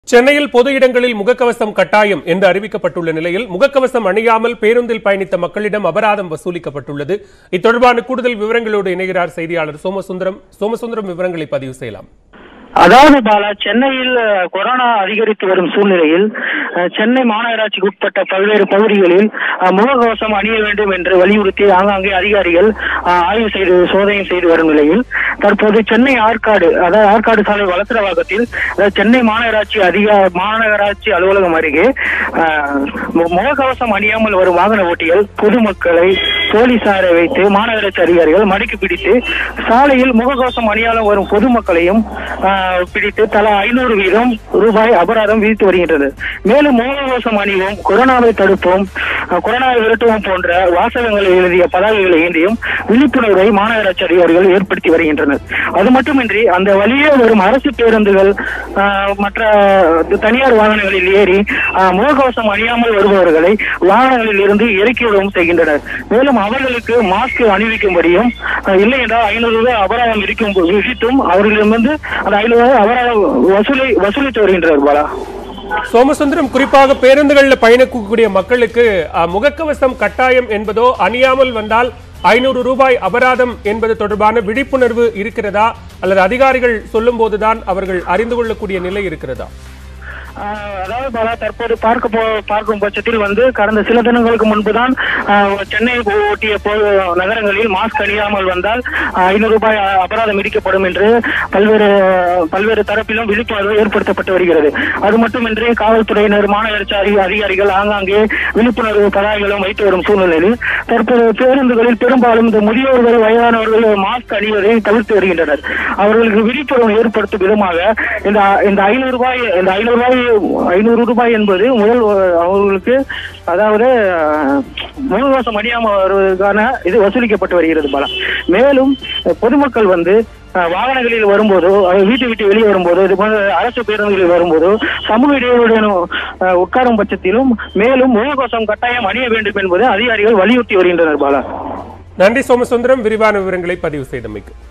சென்னையில் பொது இடங்களில் முகக்கவசம் கட்டாயம் என்று அறிவிக்கப்பட்டுள்ள நிலையில் முகக்கவசம் அணியாமல் பேருந்தில் பயணித்த மக்களிடம் அபராதம் வசூலிக்கப்பட்டுள்ளது இத்தொடர்பான கூடுதல் விவரங்களோடு இணைகிறார் செய்தியாளர் சோமசுந்தரம் சோமசுந்தரம் விவரங்களை பதிவு செய்யலாம் அதாவது பாலா சென்னையில் அஹ், கொரோனா அதிகரித்து வரும் சூழ்நிலையில் அஹ், சென்னை மாநகராட்சிக்கு உட்பட்ட பல்வேறு பகுதிகளில் அஹ், முகக்கவசம் அணிய வேண்டும் என்று வலியுறுத்தி ஆங்காங்கே அதிகாரிகள் அஹ், ஆய்வு செய்து சோதனை செய்து வரும் நிலையில் தற்போது சென்னை ஆற்காடு அதாவது ஆற்காடு சாலை வளசரவாக்கத்தில் அதாவது சென்னை மாநகராட்சி அதிக மாநகராட்சி அலுவலகம் அருகே அஹ், மு- முகக்கவசம் அணியாமல் வரும் வாகன ஓட்டிகள் பொதுமக்களை போலீசாரை வைத்து மாநகராட்சி அதிகாரிகள் மடக்கி பிடித்து சாலையில் முகக்கவசம் அணியாமல் வரும் பொதுமக்களையும் ஆஹ், பிடித்து தலா ஐநூறு வீதம் ரூபாய் அபராதம் விதித்து வருகின்றனர் மேலும் முகக்கவசம் அணிவோம் கொரோனாவை தடுப்போம் ஆஹ், கொரோனாவை விரட்டுவோம் போன்ற வாசகங்களை எழுதிய பதாகைகளை ஏந்தியும் விழிப்புணர்வை மாநகராட்சி அதிகாரிகள் ஏற்படுத்தி வருகின்றனர் அது மட்டுமின்றி அந்த வழியே வரும் அரசு பேருந்துகள் ஆஹ், மற்ற தனியார் வாகனங்களில் ஏறி ஆஹ், முகக்கவசம் அணியாமல் வருபவர்களை வாகனங்களில் இருந்து இறக்கிவிடவும் செய்கின்றனர் மேலும் அவர்களுக்கு மாஸ்க் அணிவிக்கும்படியும் அஹ், இல்லை என்றால் ஐநூறு ரூபாய் அபராதம் விதிக்கும் விதித்தும் அவர்களிடமிருந்து அந்த ஐநூறு ரூபாய் அபராதம் வசூலி வசூலித்து வருகின்றனர் பாலா சோமசுந்தரம் குறிப்பாக பேருந்துகளில் பயணிக்கக்கூடிய மக்களுக்கு அஹ், முகக்கவசம் கட்டாயம் என்பதோ அணியாமல் வந்தால் ஐநூறு ரூபாய் அபராதம் என்பது தொடர்பான விழிப்புணர்வு இருக்கிறதா அல்லது அதிகாரிகள் சொல்லும் போதுதான் அவர்கள் அறிந்து கொள்ளக்கூடிய நிலை இருக்கிறதா ஆஹ் அதாவது பாலா தற்போது பார்க்க போ பார்க்கும் பட்சத்தில் வந்து கடந்த சில தினங்களுக்கு முன்புதான் ஆஹ், சென்னை ஒட்டிய பொ- நகரங்களில் மாஸ்க் அணியாமல் வந்தால் ஆஹ், ஐநூறு ரூபாய் அ- அபராதம் விதிக்கப்படும் என்று பல்வேறு பல்வேறு தரப்பிலும் விழிப்புணர்வு ஏற்படுத்தப்பட்டு வருகிறது அது மட்டுமின்றி காவல்துறையினர் மாநகராட்சி அதி- அதிகாரிகள் ஆங்காங்கே விழிப்புணர்வு பதாகைகளும் வைத்து வரும் சூழ்நிலையில் தற்போது பேருந்துகளில் பெரும்பாலும் இந்த முதியோர்கள் வயதானவர்கள் மாஸ்க் அணிவதை தவிர்த்து வருகின்றனர் அவர்களுக்கு விழிப்புணர்வு ஏற்படுத்தும் விதமாக இந்த இந்த ஐநூறு ரூபாய் இந்த ஐநூறு ரூபாய் ஐநூறு ரூபாய் என்பது முதல் அஹ், அவர்களுக்கு அதாவது அஹ், முகவாசம் அணியாம வருவதற்கான இது வசூலிக்கப்பட்டு வருகிறது பாலா மேலும் அஹ், பொதுமக்கள் வந்து அஹ், வாகனங்களில் வரும்போதோ அஹ், வீட்டை விட்டு வெளியே வரும்போதோ இது போன்ற அரசு பேருந்துகளில் வரும்போதோ சமூக இடைவெளியுடன் அஹ், உட்காரும் பட்சத்திலும் மேலும் முகக்கவசம் கட்டாயம் அணிய வேண்டும் என்பது அதிகாரிகள் வலியுறுத்தி வருகின்றனர் பாலா நன்றி சோமசுந்தரம் விரிவான விவரங்களை பதிவு செய்தமைக்கு